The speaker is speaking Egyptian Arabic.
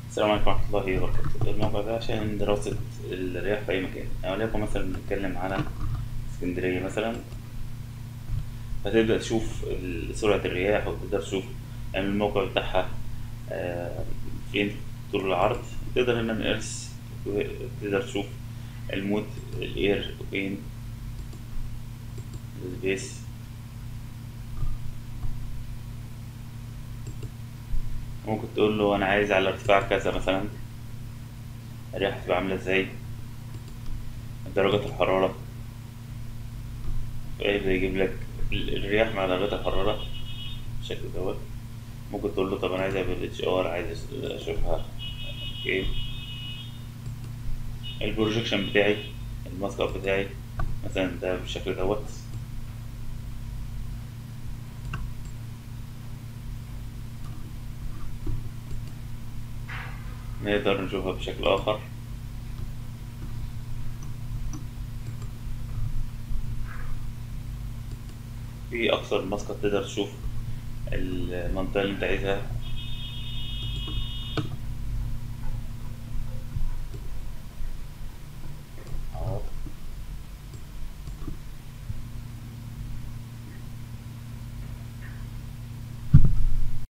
السلام عليكم ورحمة الله وبركاته الموقع ده عشان دراسة الرياح في أي مكان يعني وليكن مثلا بنتكلم على اسكندرية مثلا فتبدأ تشوف ال- سرعة الرياح وتقدر تشوف يعني الموقع بتاعها آه، فين طول العرض تقدر هنا من إرث تقدر تشوف المود الإير فين السبيس ممكن تقول له أنا عايز على ارتفاع كذا مثلا الرياح هتبقى عاملة ازاي درجة الحرارة فيبدأ يجيب لك ال- الرياح مع درجات الحرارة بالشكل دوت ممكن تقول له طب أنا عايزها بالاتش ار عايز أشوفها اوكي البروجيكشن بتاعي الماسك اب بتاعي مثلا ده بالشكل دوت نقدر نشوفها بشكل آخر في أكثر ماسكات تقدر تشوف المنطقة اللي أنت عايزها